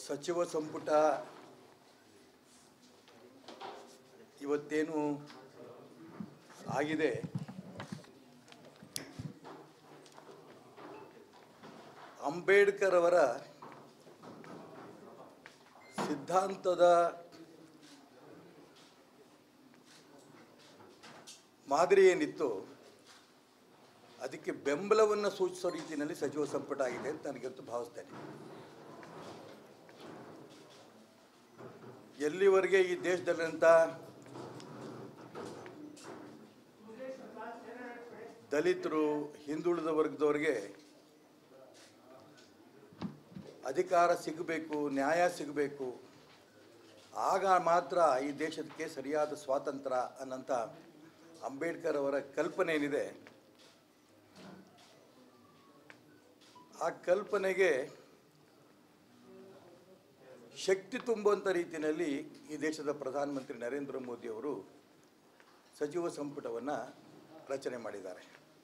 ಸಚಿವ ಸಂಪುಟ ಇವತ್ತೇನು ಆಗಿದೆ ಅಂಬೇಡ್ಕರ್ ಅವರ ಸಿದ್ಧಾಂತದ ಮಾದರಿ ಏನಿತ್ತು ಅದಕ್ಕೆ ಬೆಂಬಲವನ್ನು ಸೂಚಿಸೋ ರೀತಿಯಲ್ಲಿ ಸಚಿವ ಸಂಪುಟ ಆಗಿದೆ ಅಂತ ನನಗಂತೂ ಭಾವಿಸ್ತೇನೆ ಎಲ್ಲಿವರೆಗೆ ಈ ದೇಶದಲ್ಲಿಂತ ದಲಿತರು ಹಿಂದುಳಿದ ವರ್ಗದವ್ರಿಗೆ ಅಧಿಕಾರ ಸಿಗಬೇಕು ನ್ಯಾಯ ಸಿಗಬೇಕು ಆಗ ಮಾತ್ರ ಈ ದೇಶಕ್ಕೆ ಸರಿಯಾದ ಸ್ವಾತಂತ್ರ್ಯ ಅನ್ನಂಥ ಅಂಬೇಡ್ಕರ್ ಅವರ ಕಲ್ಪನೆ ಏನಿದೆ ಆ ಕಲ್ಪನೆಗೆ ಶಕ್ತಿ ತುಂಬುವಂಥ ರೀತಿಯಲ್ಲಿ ಈ ದೇಶದ ಪ್ರಧಾನಮಂತ್ರಿ ನರೇಂದ್ರ ಮೋದಿ ಅವರು ಸಚಿವ ಸಂಪುಟವನ್ನು ರಚನೆ ಮಾಡಿದ್ದಾರೆ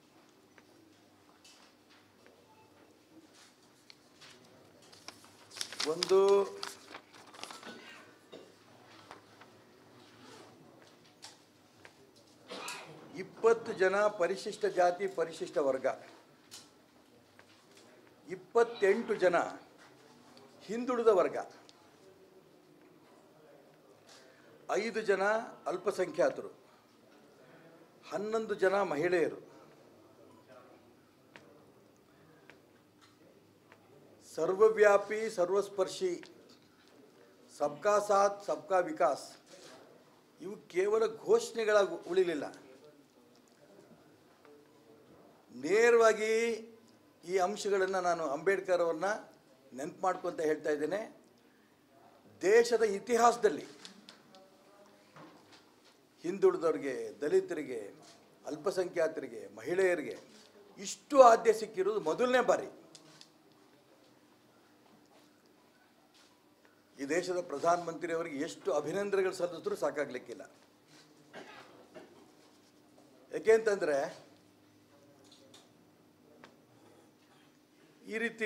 ಒಂದು ಇಪ್ಪತ್ತು ಜನ ಪರಿಶಿಷ್ಟ ಜಾತಿ ಪರಿಶಿಷ್ಟ ವರ್ಗ ಇಪ್ಪತ್ತೆಂಟು ಜನ ಹಿಂದುಳಿದ ವರ್ಗ ಐದು ಜನ ಅಲ್ಪಸಂಖ್ಯಾತರು ಹನ್ನೊಂದು ಜನ ಮಹಿಳೆಯರು ಸರ್ವವ್ಯಾಪಿ ಸರ್ವಸ್ಪರ್ಶಿ ಸಬ್ಕಾ ಸಾಥ್ ಸಬ್ಕಾ ವಿಕಾಸ್ ಇವು ಕೇವಲ ಘೋಷಣೆಗಳಾಗಿ ಉಳಿಲಿಲ್ಲ ನೇರವಾಗಿ ಈ ಅಂಶಗಳನ್ನು ನಾನು ಅಂಬೇಡ್ಕರ್ ಅವ್ರನ್ನ ನೆನಪು ಮಾಡ್ಕೊತ ಹೇಳ್ತಾ ಇದ್ದೇನೆ ದೇಶದ ಇತಿಹಾಸದಲ್ಲಿ ಹಿಂದುಳಿದವ್ರಿಗೆ ದಲಿತರಿಗೆ ಅಲ್ಪಸಂಖ್ಯಾತರಿಗೆ ಮಹಿಳೆಯರಿಗೆ ಇಷ್ಟು ಆದ್ಯ ಸಿಕ್ಕಿರೋದು ಮೊದಲನೇ ಬಾರಿ ಈ ದೇಶದ ಪ್ರಧಾನಮಂತ್ರಿ ಅವರಿಗೆ ಎಷ್ಟು ಅಭಿನಂದನೆಗಳು ಸಲ್ಲಿಸಿದ್ರು ಸಾಕಾಗ್ಲಿಕ್ಕಿಲ್ಲ ಯಾಕೆ ಅಂತಂದ್ರೆ ಈ ರೀತಿ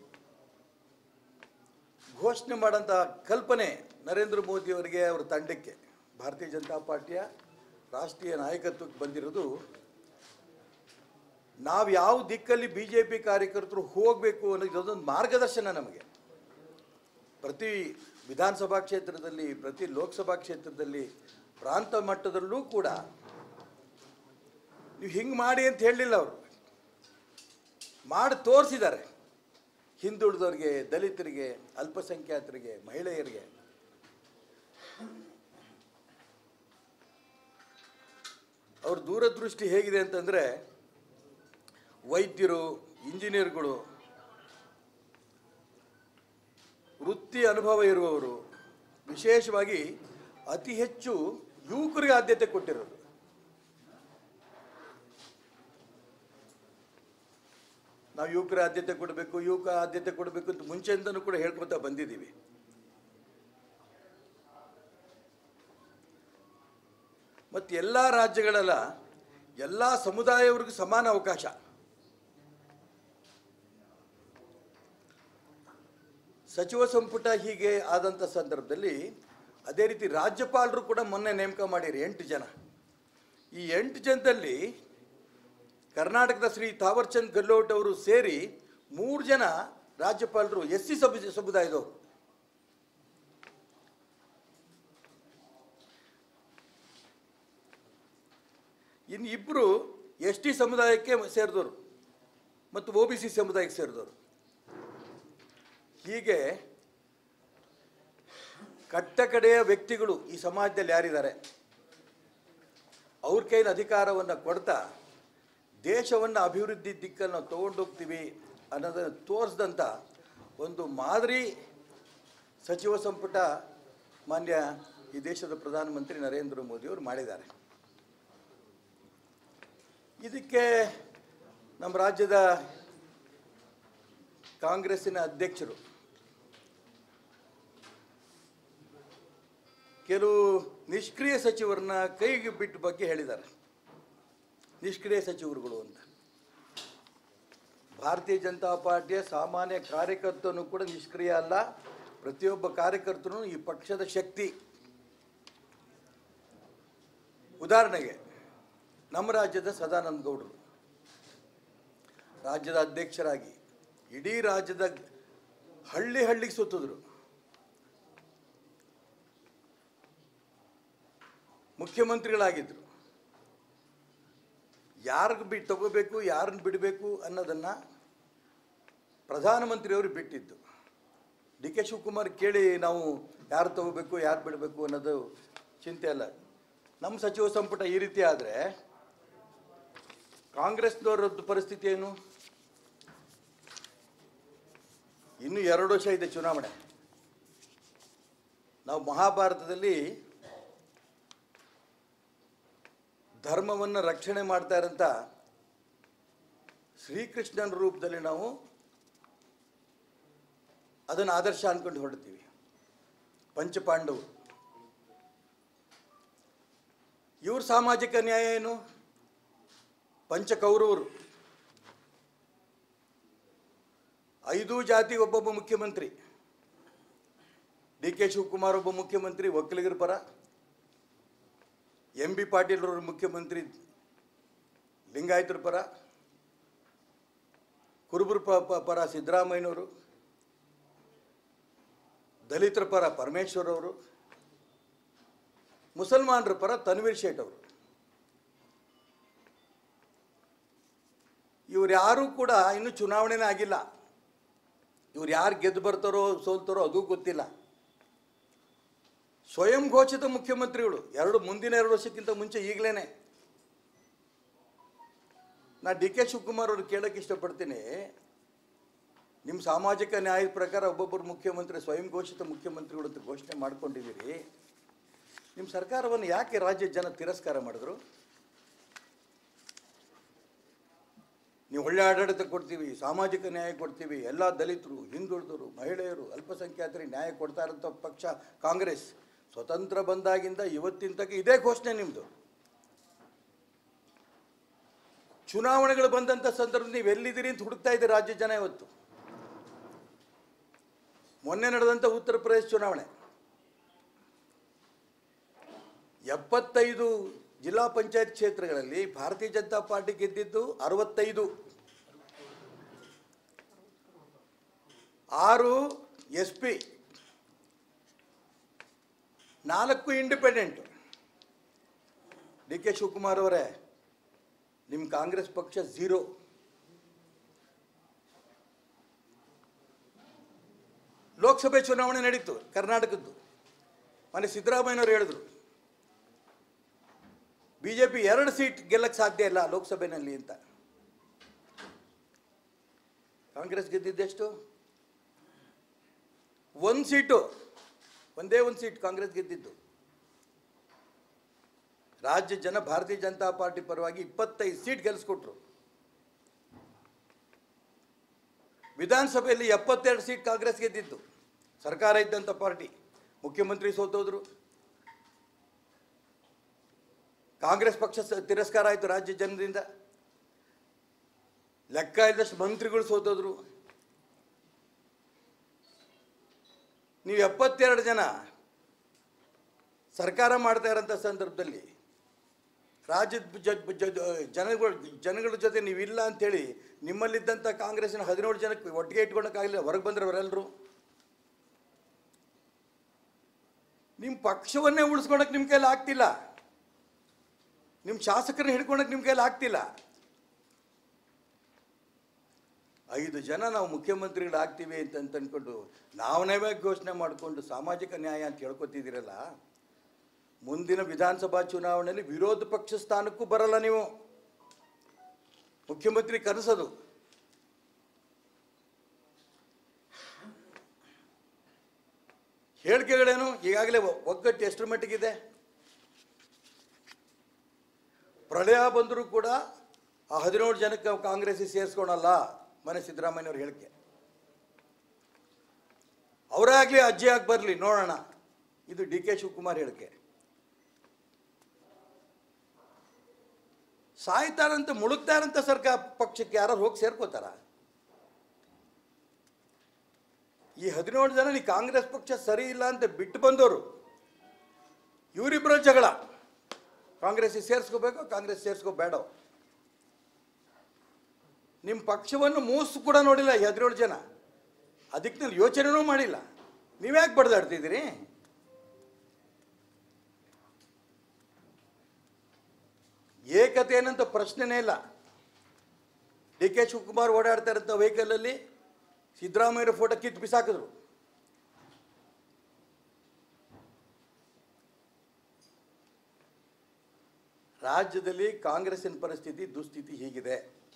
ಘೋಷಣೆ ಮಾಡೋಂಥ ಕಲ್ಪನೆ ನರೇಂದ್ರ ಮೋದಿ ಅವರಿಗೆ ಅವರ ತಂಡಕ್ಕೆ ಭಾರತೀಯ ಜನತಾ ಪಾರ್ಟಿಯ ರಾಷ್ಟ್ರೀಯ ನಾಯಕತ್ವಕ್ಕೆ ಬಂದಿರೋದು ನಾವು ಯಾವ ದಿಕ್ಕಲ್ಲಿ ಬಿ ಜೆ ಪಿ ಕಾರ್ಯಕರ್ತರು ಹೋಗಬೇಕು ಅನ್ನೋದು ಅದೊಂದು ಮಾರ್ಗದರ್ಶನ ನಮಗೆ ಪ್ರತಿ ವಿಧಾನಸಭಾ ಕ್ಷೇತ್ರದಲ್ಲಿ ಪ್ರತಿ ಲೋಕಸಭಾ ಕ್ಷೇತ್ರದಲ್ಲಿ ಪ್ರಾಂತ ಮಟ್ಟದಲ್ಲೂ ಕೂಡ ನೀವು ಹಿಂಗೆ ಮಾಡಿ ಅಂತ ಹೇಳಲಿಲ್ಲ ಅವರು ಮಾಡಿ ತೋರಿಸಿದ್ದಾರೆ ಹಿಂದುಳಿದವ್ರಿಗೆ ದಲಿತರಿಗೆ ಅಲ್ಪಸಂಖ್ಯಾತರಿಗೆ ಮಹಿಳೆಯರಿಗೆ ಅವ್ರ ದೂರದೃಷ್ಟಿ ಹೇಗಿದೆ ಅಂತಂದರೆ ವೈದ್ಯರು ಇಂಜಿನಿಯರ್ಗಳು ವೃತ್ತಿ ಅನುಭವ ಇರುವವರು ವಿಶೇಷವಾಗಿ ಅತಿ ಹೆಚ್ಚು ಯುವಕರಿಗೆ ಆದ್ಯತೆ ಕೊಟ್ಟಿರೋದು ನಾವು ಯುವಕರ ಆದ್ಯತೆ ಕೊಡಬೇಕು ಯುವಕ ಆದ್ಯತೆ ಕೊಡಬೇಕು ಅಂತ ಮುಂಚೆಯಿಂದನೂ ಕೂಡ ಹೇಳ್ಕೊತಾ ಬಂದಿದ್ದೀವಿ ಮತ್ತು ಎಲ್ಲ ರಾಜ್ಯಗಳೆಲ್ಲ ಎಲ್ಲ ಸಮುದಾಯವರಿಗೂ ಸಮಾನ ಅವಕಾಶ ಸಚಿವ ಸಂಪುಟ ಹೀಗೆ ಆದಂಥ ಸಂದರ್ಭದಲ್ಲಿ ಅದೇ ರೀತಿ ರಾಜ್ಯಪಾಲರು ಕೂಡ ಮೊನ್ನೆ ನೇಮಕ ಮಾಡಿರಿ ಎಂಟು ಜನ ಈ ಎಂಟು ಜನದಲ್ಲಿ ಕರ್ನಾಟಕದ ಶ್ರೀ ತಾವರ್ಚಂದ್ ಗೆಹ್ಲೋಟ್ ಅವರು ಸೇರಿ ಮೂರು ಜನ ರಾಜ್ಯಪಾಲರು ಎಸ್ ಸಿ ಸಮು ಸಮುದಾಯದವರು ಇನ್ನು ಇಬ್ಬರು ಎಸ್ ಟಿ ಸಮುದಾಯಕ್ಕೆ ಸೇರಿದವರು ಮತ್ತು ಒ ಬಿ ಸಿ ಸಮುದಾಯಕ್ಕೆ ಸೇರಿದವರು ಹೀಗೆ ಕಟ್ಟಕಡೆಯ ವ್ಯಕ್ತಿಗಳು ಈ ಸಮಾಜದಲ್ಲಿ ಯಾರಿದ್ದಾರೆ ಅವ್ರ ಕೈಲಿ ಅಧಿಕಾರವನ್ನು ಕೊಡ್ತಾ ದೇಶವನ್ನು ಅಭಿವೃದ್ಧಿ ದಿಕ್ಕನ್ನು ನಾವು ತೊಗೊಂಡೋಗ್ತೀವಿ ಅನ್ನೋದನ್ನು ತೋರಿಸಿದಂಥ ಒಂದು ಮಾದರಿ ಸಚಿವ ಸಂಪುಟ ಮಾನ್ಯ ಈ ದೇಶದ ಪ್ರಧಾನಮಂತ್ರಿ ನರೇಂದ್ರ ಮೋದಿಯವರು ಮಾಡಿದ್ದಾರೆ ಇದಕ್ಕೆ ನಮ್ಮ ರಾಜ್ಯದ ಕಾಂಗ್ರೆಸ್ಸಿನ ಅಧ್ಯಕ್ಷರು ಕೆಲವು ನಿಷ್ಕ್ರಿಯ ಸಚಿವರನ್ನ ಕೈಗೆ ಬಿಟ್ಟ ಬಗ್ಗೆ ಹೇಳಿದ್ದಾರೆ ನಿಷ್ಕ್ರಿಯ ಸಚಿವರುಗಳು ಅಂತ ಭಾರತೀಯ ಜನತಾ ಪಾರ್ಟಿಯ ಸಾಮಾನ್ಯ ಕಾರ್ಯಕರ್ತನು ಕೂಡ ನಿಷ್ಕ್ರಿಯ ಅಲ್ಲ ಪ್ರತಿಯೊಬ್ಬ ಕಾರ್ಯಕರ್ತರು ಈ ಪಕ್ಷದ ಶಕ್ತಿ ಉದಾಹರಣೆಗೆ ನಮ್ಮ ರಾಜ್ಯದ ಸದಾನಂದ ಗೌಡರು ರಾಜ್ಯದ ಅಧ್ಯಕ್ಷರಾಗಿ ಇಡೀ ರಾಜ್ಯದ ಹಳ್ಳಿ ಹಳ್ಳಿಗೆ ಸುತ್ತಿದ್ರು ಮುಖ್ಯಮಂತ್ರಿಗಳಾಗಿದ್ದರು ಯಾರಿಗೆ ಬಿಟ್ಟು ತಗೋಬೇಕು ಯಾರನ್ನು ಬಿಡಬೇಕು ಅನ್ನೋದನ್ನು ಪ್ರಧಾನಮಂತ್ರಿಯವರು ಬಿಟ್ಟಿದ್ದು ಡಿ ಕೆ ಶಿವಕುಮಾರ್ ಕೇಳಿ ನಾವು ಯಾರು ತಗೋಬೇಕು ಯಾರು ಬಿಡಬೇಕು ಅನ್ನೋದು ಚಿಂತೆ ಅಲ್ಲ ನಮ್ಮ ಸಚಿವ ಸಂಪುಟ ಈ ರೀತಿ ಆದರೆ ಕಾಂಗ್ರೆಸ್ನವರದ್ದು ಪರಿಸ್ಥಿತಿ ಏನು ಇನ್ನು ಎರಡು ವರ್ಷ ಇದೆ ಚುನಾವಣೆ ನಾವು ಮಹಾಭಾರತದಲ್ಲಿ ಧರ್ಮವನ್ನು ರಕ್ಷಣೆ ಮಾಡ್ತಾ ಇರೋಂಥ ಶ್ರೀಕೃಷ್ಣನ ರೂಪದಲ್ಲಿ ನಾವು ಅದನ್ನು ಆದರ್ಶ ಅಂದ್ಕೊಂಡು ಹೊರಡ್ತೀವಿ ಪಂಚಪಾಂಡವರು ಇವ್ರ ಸಾಮಾಜಿಕ ನ್ಯಾಯ ಏನು ಪಂಚಕೌರವರು ಐದು ಜಾತಿ ಒಬ್ಬೊಬ್ಬ ಮುಖ್ಯಮಂತ್ರಿ ಡಿ ಕೆ ಶಿವಕುಮಾರ್ ಒಬ್ಬ ಮುಖ್ಯಮಂತ್ರಿ ಒಕ್ಕಲಿಗರ ಪರ ಎಂ ಬಿ ಪಾಟೀಲ್ ಅವರು ಮುಖ್ಯಮಂತ್ರಿ ಲಿಂಗಾಯತರ ಪರ ಕುರುಬರ ಪ- ಪ- ಪರ ಸಿದ್ದರಾಮಯ್ಯನವರು ದಲಿತರ ಪರ ಪರಮೇಶ್ವರ್ ಅವರು ಮುಸಲ್ಮಾನರ ಪರ ತನ್ವೀರ್ ಶೇಟ್ ಅವರು ಇವ್ರು ಯಾರೂ ಕೂಡ ಇನ್ನೂ ಚುನಾವಣೆನೇ ಆಗಿಲ್ಲ ಇವ್ರು ಯಾರು ಗೆದ್ದು ಬರ್ತಾರೋ ಸೋಲ್ತಾರೋ ಅದು ಗೊತ್ತಿಲ್ಲ ಸ್ವಯಂ ಘೋಷಿತ ಮುಖ್ಯಮಂತ್ರಿಗಳು ಎರಡು ಮುಂದಿನ ಎರಡು ವರ್ಷಕ್ಕಿಂತ ಮುಂಚೆ ಈಗಲೇ ನಾ ಡಿ ಕೆ ಶಿವಕುಮಾರ್ ಅವರು ಕೇಳಕ್ಕೆ ಇಷ್ಟಪಡ್ತೀನಿ ನಿಮ್ಮ ಸಾಮಾಜಿಕ ನ್ಯಾಯದ ಪ್ರಕಾರ ಒಬ್ಬೊಬ್ಬರು ಮುಖ್ಯಮಂತ್ರಿ ಸ್ವಯಂ ಘೋಷಿತ ಮುಖ್ಯಮಂತ್ರಿಗಳು ಅಂತ ಘೋಷಣೆ ಮಾಡ್ಕೊಂಡಿದ್ದೀರಿ ನಿಮ್ಮ ಸರ್ಕಾರವನ್ನು ಯಾಕೆ ರಾಜ್ಯ ಜನ ತಿರಸ್ಕಾರ ಮಾಡಿದ್ರು ನೀವು ಒಳ್ಳೆ ಆಡಳಿತ ಕೊಡ್ತೀವಿ ಸಾಮಾಜಿಕ ನ್ಯಾಯ ಕೊಡ್ತೀವಿ ಎಲ್ಲ ದಲಿತರು ಹಿಂದುಳಿದವರು ಮಹಿಳೆಯರು ಅಲ್ಪಸಂಖ್ಯಾತರಿಗೆ ನ್ಯಾಯ ಕೊಡ್ತಾ ಇರೋಂಥ ಪಕ್ಷ ಕಾಂಗ್ರೆಸ್ ಸ್ವತಂತ್ರ ಬಂದಾಗಿಂದ ಇವತ್ತಿನ ತನಕ ಇದೇ ಘೋಷಣೆ ನಿಮ್ಮದು ಚುನಾವಣೆಗಳು ಬಂದಂಥ ಸಂದರ್ಭ ನೀವು ಎಲ್ಲಿದ್ದೀರಿ ಅಂತ ಹುಡುಕ್ತಾ ಇದ್ದೀರಿ ರಾಜ್ಯ ಜನ ಇವತ್ತು ಮೊನ್ನೆ ನಡೆದಂಥ ಉತ್ತರ ಪ್ರದೇಶ ಚುನಾವಣೆ ಎಪ್ಪತ್ತೈದು ಜಿಲ್ಲಾ ಪಂಚಾಯತ್ ಕ್ಷೇತ್ರಗಳಲ್ಲಿ ಭಾರತೀಯ ಜನತಾ ಪಾರ್ಟಿ ಗೆದ್ದಿದ್ದು ಅರವತ್ತೈದು ಆರು ಎಸ್ ಪಿ ನಾಲ್ಕು ಇಂಡಿಪೆಂಡೆಂಟ್ ಡಿ ಕೆ ಶಿವಕುಮಾರ್ ಅವರೇ ನಿಮ್ಮ ಕಾಂಗ್ರೆಸ್ ಪಕ್ಷ ಝೀರೋ ಲೋಕಸಭೆ ಚುನಾವಣೆ ನಡೀತು ಕರ್ನಾಟಕದ್ದು ಮನೆ ಸಿದ್ದರಾಮಯ್ಯನವರು ಹೇಳಿದ್ರು ಬಿ ಜೆ ಪಿ ಎರಡು ಸೀಟ್ ಗೆಲ್ಲಕ್ಕೆ ಸಾಧ್ಯ ಇಲ್ಲ ಲೋಕಸಭೆಯಲ್ಲಿ ಅಂತ ಕಾಂಗ್ರೆಸ್ ಗೆದ್ದಿದ್ದೆಷ್ಟು ಒಂದು ಸೀಟು ಒಂದೇ ಒಂದು ಸೀಟ್ ಕಾಂಗ್ರೆಸ್ ಗೆದ್ದಿದ್ದು ರಾಜ್ಯ ಜನ ಭಾರತೀಯ ಜನತಾ ಪಾರ್ಟಿ ಪರವಾಗಿ ಇಪ್ಪತ್ತೈದು ಸೀಟ್ ಗೆಲ್ಲಿಸ್ಕೊಟ್ರು ವಿಧಾನಸಭೆಯಲ್ಲಿ ಎಪ್ಪತ್ತೆರಡು ಸೀಟ್ ಕಾಂಗ್ರೆಸ್ ಗೆದ್ದಿದ್ದು ಸರ್ಕಾರ ಇದ್ದಂಥ ಪಾರ್ಟಿ ಮುಖ್ಯಮಂತ್ರಿ ಸೋತೋದ್ರು ಕಾಂಗ್ರೆಸ್ ಪಕ್ಷ ಸ- ತಿರಸ್ಕಾರ ಆಯಿತು ರಾಜ್ಯ ಜನರಿಂದ ಲೆಕ್ಕ ಇದ್ದಷ್ಟು ಮಂತ್ರಿಗಳು ಸೋತೋದ್ರು ನೀವು ಎಪ್ಪತ್ತೆರಡು ಜನ ಸರ್ಕಾರ ಮಾಡ್ತಾ ಇರೋಂಥ ಸಂದರ್ಭದಲ್ಲಿ ರಾಜ್ಯದ ಜ- ಜ- ಜನಗಳ ಜನಗಳ ಜೊತೆ ನೀವಿಲ್ಲ ಅಂತೇಳಿ ನಿಮ್ಮಲ್ಲಿದ್ದಂಥ ಕಾಂಗ್ರೆಸ್ಸಿನ ಹದಿನೇಳು ಜನಕ್ಕೆ ಒಟ್ಟಿಗೆ ಇಟ್ಕೊಳಕ್ಕಾಗಲಿಲ್ಲ ಹೊರಗೆ ಬಂದ್ರೆ ಅವರೆಲ್ಲರೂ ನಿಮ್ಮ ಪಕ್ಷವನ್ನೇ ಉಳಿಸ್ಕೊಳಕ್ಕೆ ನಿಮ್ಮ ಕೈಲಿ ಆಗ್ತಿಲ್ಲ ನಿಮ್ಮ ಶಾಸಕರನ್ನ ಹಿಡ್ಕೊಳಕ್ಕೆ ನಿಮ್ಮ ಕೈಲಿ ಆಗ್ತಿಲ್ಲ ಐದು ಜನ ನಾವು ಮುಖ್ಯಮಂತ್ರಿಗಳಾಗ್ತೀವಿ ಅಂತ ಅಂತ ಅಂದ್ಕೊಂಡು ನಾವು ನಾವೇ ಘೋಷಣೆ ಮಾಡಿಕೊಂಡು ಸಾಮಾಜಿಕ ನ್ಯಾಯ ಅಂತ ಹೇಳ್ಕೊತಿದ್ದೀರಲ್ಲ ಮುಂದಿನ ವಿಧಾನಸಭಾ ಚುನಾವಣೆಯಲ್ಲಿ ವಿರೋಧ ಪಕ್ಷ ಸ್ಥಾನಕ್ಕೂ ಬರಲ್ಲ ನೀವು ಮುಖ್ಯಮಂತ್ರಿ ಕನಸದು ಹೇಳಿಕೆಗಳೇನು ಈಗಾಗಲೇ ಒ- ಒಗ್ಗಟ್ಟು ಎಷ್ಟರ ಮಟ್ಟಿಗಿದೆ ಪ್ರಳಯ ಬಂದರೂ ಕೂಡ ಆ ಹದಿನೇಳು ಜನಕ್ಕೆ ಕಾಂಗ್ರೆಸ್ ಸೇರಿಸ್ಕೊಳಲ್ಲ ಮನೆ ಸಿದ್ದರಾಮಯ್ಯವ್ರ ಹೇಳಿಕೆ ಅವರಾಗಲಿ ಅಜ್ಜಿ ಆಗಿ ಬರಲಿ ನೋಡೋಣ ಇದು ಡಿ ಕೆ ಶಿವಕುಮಾರ್ ಹೇಳಿಕೆ ಸಾಯ್ತಾರಂತ ಮುಳುಗ್ತಾರಂತ ಸರ್ಕಾರ ಪಕ್ಷಕ್ಕೆ ಯಾರು ಹೋಗಿ ಸೇರ್ಕೋತಾರ ಈ ಹದಿನೇಳು ಜನ ನೀ ಕಾಂಗ್ರೆಸ್ ಪಕ್ಷ ಸರಿ ಇಲ್ಲ ಅಂತ ಬಿಟ್ಟು ಬಂದವರು ಇವರಿಬ್ಬರ ಜಗಳ ಕಾಂಗ್ರೆಸ್ಸಿಗೆ ಸೇರಿಸ್ಕೋಬೇಕು ಕಾಂಗ್ರೆಸ್ ಸೇರಿಸ್ಕೋಬೇಡ ನಿಮ್ಮ ಪಕ್ಷವನ್ನು ಮೂಸು ಕೂಡ ನೋಡಿಲ್ಲ ಈ ಹದಿನೇಳು ಜನ ಅದಕ್ಕೆ ಯೋಚನೆನೂ ಮಾಡಿಲ್ಲ ನೀವ್ಯಾಕೆ ಬಡ್ದಾಡ್ತಿದ್ದೀರಿ ಏಕತೆ ಏನಂತ ಪ್ರಶ್ನೆನೇ ಇಲ್ಲ ಡಿ ಕೆ ಶಿವಕುಮಾರ್ ಓಡಾಡ್ತಾ ಇರೋಂಥ ವೆಹಿಕಲಲ್ಲಿ ಸಿದ್ದರಾಮಯ್ಯರ ಫೋಟೋ ಕಿತ್ತು ಬಿಸಾಕಿದ್ರು ರಾಜ್ಯದಲ್ಲಿ ಕಾಂಗ್ರೆಸ್ಸಿನ ಪರಿಸ್ಥಿತಿ ದುಸ್ಥಿತಿ ಹೀಗಿದೆ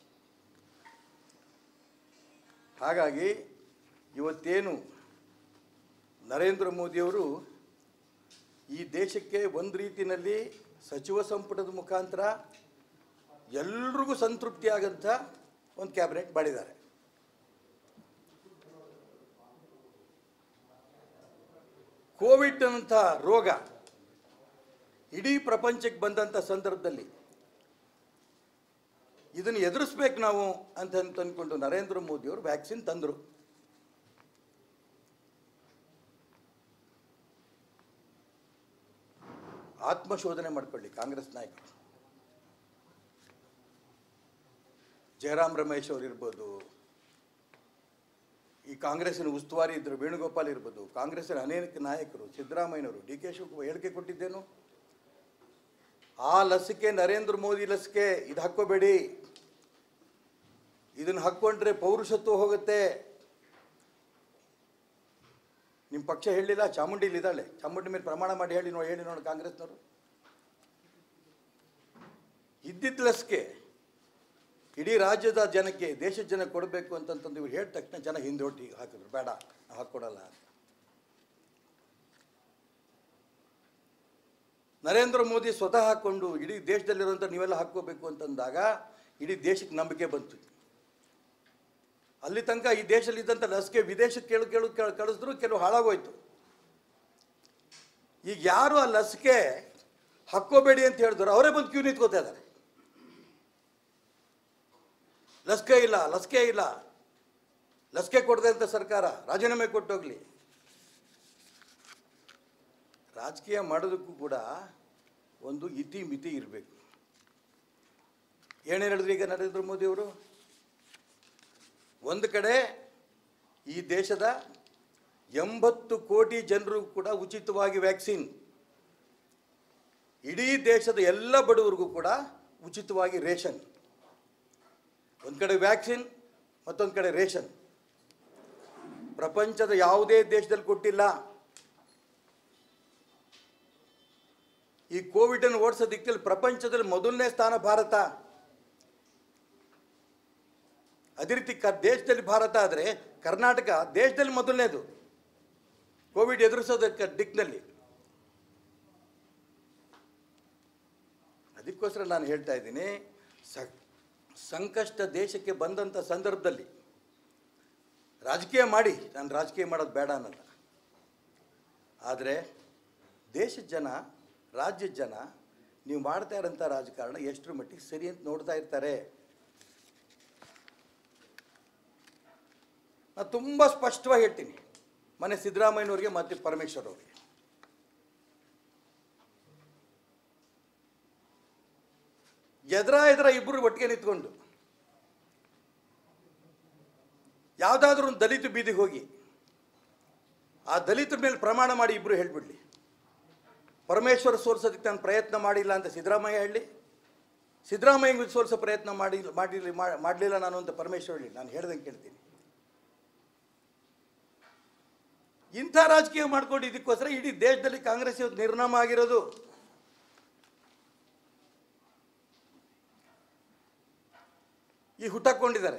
ಹಾಗಾಗಿ ಇವತ್ತೇನು ನರೇಂದ್ರ ಮೋದಿಯವರು ಈ ದೇಶಕ್ಕೆ ಒಂದು ರೀತಿಯಲ್ಲಿ ಸಚಿವ ಸಂಪುಟದ ಮುಖಾಂತರ ಎಲ್ರಿಗೂ ಸಂತೃಪ್ತಿ ಆಗಂಥ ಒಂದು ಕ್ಯಾಬಿನೆಟ್ ಮಾಡಿದ್ದಾರೆ ಕೋವಿಡ್ ಅಂತ ರೋಗ ಇಡೀ ಪ್ರಪಂಚಕ್ಕೆ ಬಂದಂಥ ಸಂದರ್ಭದಲ್ಲಿ ಇದನ್ನು ಎದುರಿಸ್ಬೇಕು ನಾವು ಅಂತ ಅಂತ ಅಂದ್ಕೊಂಡು ನರೇಂದ್ರ ಮೋದಿಯವರು ವ್ಯಾಕ್ಸಿನ್ ತಂದರು ಆತ್ಮಶೋಧನೆ ಮಾಡ್ಕೊಳ್ಳಿ ಕಾಂಗ್ರೆಸ್ ನಾಯಕರು ಜಯರಾಮ್ ರಮೇಶ್ ಅವರು ಇರ್ಬೋದು ಈ ಕಾಂಗ್ರೆಸ್ಸಿನ ಉಸ್ತುವಾರಿ ಇದ್ದರು ವೇಣುಗೋಪಾಲ್ ಇರ್ಬೋದು ಕಾಂಗ್ರೆಸ್ಸಿನ ಅನೇಕ ನಾಯಕರು ಸಿದ್ದರಾಮಯ್ಯನವರು ಡಿ ಕೆ ಶಿವಕುಮಾರ್ ಹೇಳಿಕೆ ಕೊಟ್ಟಿದ್ದೇನು ಆ ಲಸಿಕೆ ನರೇಂದ್ರ ಮೋದಿ ಲಸಿಕೆ ಇದು ಹಾಕ್ಕೋಬೇಡಿ ಇದನ್ನು ಹಾಕ್ಕೊಂಡ್ರೆ ಪೌರುಷತ್ವ ಹೋಗುತ್ತೆ ನಿಮ್ಮ ಪಕ್ಷ ಹೇಳಿಲ್ಲ ಚಾಮುಂಡಿಲಿ ಇದ್ದಾಳೆ ಚಾಮುಂಡಿ ಮೇಲೆ ಪ್ರಮಾಣ ಮಾಡಿ ಹೇಳಿ ನೋಡಿ ಹೇಳಿ ನೋಡಿ ಕಾಂಗ್ರೆಸ್ನವರು ಇದ್ದಿದ್ದ ಲಸಿಕೆ ಇಡೀ ರಾಜ್ಯದ ಜನಕ್ಕೆ ದೇಶದ ಜನ ಕೊಡಬೇಕು ಅಂತಂತಂದು ಇವ್ರು ಹೇಳಿದ ತಕ್ಷಣ ಜನ ಹಿಂದೊಟ್ಟಿ ಹಾಕಿದ್ರು ಬೇಡ ನಾವು ಹಾಕ್ಕೊಡಲ್ಲ ಅಂತ ನರೇಂದ್ರ ಮೋದಿ ಸ್ವತಃ ಹಾಕ್ಕೊಂಡು ಇಡೀ ದೇಶದಲ್ಲಿರುವಂಥ ನೀವೆಲ್ಲ ಹಾಕ್ಕೋಬೇಕು ಅಂತಂದಾಗ ಇಡೀ ದೇಶಕ್ಕೆ ನಂಬಿಕೆ ಬಂತು ಅಲ್ಲಿ ತನಕ ಈ ದೇಶದಲ್ಲಿ ಇದ್ದಂಥ ಲಸಿಕೆ ವಿದೇಶಕ್ಕೆ ಕೇಳು ಕೇಳು ಕೇಳು ಕಳಿಸಿದ್ರು ಕೆಲವು ಹಾಳಾಗೋಯ್ತು ಈಗ ಯಾರು ಆ ಲಸಿಕೆ ಹಾಕ್ಕೋಬೇಡಿ ಅಂತ ಹೇಳಿದ್ರು ಅವರೇ ಬಂದು ಕ್ಯೂ ನಿಂತ್ಕೋತಾ ಇದ್ದಾರೆ ಲಸಿಕೆ ಇಲ್ಲ ಲಸಿಕೆ ಇಲ್ಲ ಲಸಿಕೆ ಕೊಡದೆ ಅಂತ ಸರ್ಕಾರ ರಾಜೀನಾಮೆ ಕೊಟ್ಟೋಗ್ಲಿ ರಾಜಕೀಯ ಮಾಡೋದಕ್ಕೂ ಕೂಡ ಒಂದು ಇತಿ ಮಿತಿ ಇರಬೇಕು ಏನೇನು ಹೇಳಿದ್ರು ಈಗ ನರೇಂದ್ರ ಮೋದಿ ಅವರು ಒಂದು ಕಡೆ ಈ ದೇಶದ ಎಂಬತ್ತು ಕೋಟಿ ಜನರು ಕೂಡ ಉಚಿತವಾಗಿ ವ್ಯಾಕ್ಸಿನ್ ಇಡೀ ದೇಶದ ಎಲ್ಲ ಬಡವರಿಗೂ ಕೂಡ ಉಚಿತವಾಗಿ ರೇಷನ್ ಒಂದು ಕಡೆ ವ್ಯಾಕ್ಸಿನ್ ಮತ್ತೊಂದು ಕಡೆ ರೇಷನ್ ಪ್ರಪಂಚದ ಯಾವುದೇ ದೇಶದಲ್ಲಿ ಕೊಟ್ಟಿಲ್ಲ ಈ ಕೋವಿಡ್ ಅನ್ನು ಓಡಿಸೋ ದಿಕ್ಕಲ್ಲಿ ಪ್ರಪಂಚದಲ್ಲಿ ಮೊದಲನೇ ಸ್ಥಾನ ಭಾರತ ಅದೇ ರೀತಿ ಕ ದೇಶದಲ್ಲಿ ಭಾರತ ಆದರೆ ಕರ್ನಾಟಕ ದೇಶದಲ್ಲಿ ಮೊದಲನೇದು ಕೋವಿಡ್ ಎದುರಿಸೋದಕ್ಕೆ ದಿಕ್ಕಿನಲ್ಲಿ ಅದಕ್ಕೋಸ್ಕರ ನಾನು ಹೇಳ್ತಾ ಇದ್ದೀನಿ ಸ ಸಂಕಷ್ಟ ದೇಶಕ್ಕೆ ಬಂದಂಥ ಸಂದರ್ಭದಲ್ಲಿ ರಾಜಕೀಯ ಮಾಡಿ ನಾನು ರಾಜಕೀಯ ಮಾಡೋದು ಬೇಡ ಅನ್ನಲ್ಲ ಆದರೆ ದೇಶದ ಜನ ರಾಜ್ಯದ ಜನ ನೀವು ಮಾಡ್ತಾ ಇರೋಂಥ ರಾಜಕಾರಣ ಎಷ್ಟರ ಮಟ್ಟಿಗೆ ಸರಿ ಅಂತ ನೋಡ್ತಾ ಇರ್ತಾರೆ ನಾನು ತುಂಬ ಸ್ಪಷ್ಟವಾಗಿ ಹೇಳ್ತೀನಿ ಮನೆ ಸಿದ್ದರಾಮಯ್ಯನವ್ರಿಗೆ ಮತ್ತು ಪರಮೇಶ್ವರ್ ಅವ್ರಿಗೆ ಎದುರ ಎದುರ ಇಬ್ಬರು ಒಟ್ಟಿಗೆ ನಿಂತ್ಕೊಂಡು ಯಾವುದಾದ್ರೂ ಒಂದು ದಲಿತ ಬೀದಿಗೆ ಹೋಗಿ ಆ ದಲಿತರ ಮೇಲೆ ಪ್ರಮಾಣ ಮಾಡಿ ಇಬ್ಬರು ಹೇಳ್ಬಿಡ್ಲಿ ಪರಮೇಶ್ವರ ಸೋಲ್ಸೋದಕ್ಕೆ ನಾನು ಪ್ರಯತ್ನ ಮಾಡಿಲ್ಲ ಅಂತ ಸಿದ್ದರಾಮಯ್ಯ ಹೇಳಿ ಸಿದ್ದರಾಮಯ್ಯ ಸೋಲ್ಸೋ ಪ್ರಯತ್ನ ಮಾಡಿ ಮಾಡಿರಲಿ ಮಾಡಲಿಲ್ಲ ನಾನು ಅಂತ ಪರಮೇಶ್ವರ್ ಹೇಳಿ ನಾನು ಹೇಳ್ದಂಗೆ ಕೇಳ್ತೀನಿ ಇಂಥ ರಾಜಕೀಯ ಮಾಡ್ಕೊಂಡು ಇದಕ್ಕೋಸ್ಕರ ಇಡೀ ದೇಶದಲ್ಲಿ ಕಾಂಗ್ರೆಸ್ ಇವತ್ತು ನಿರ್ನಾಮ ಆಗಿರೋದು ಈ ಹುಟ್ಟಾಕೊಂಡಿದ್ದಾರೆ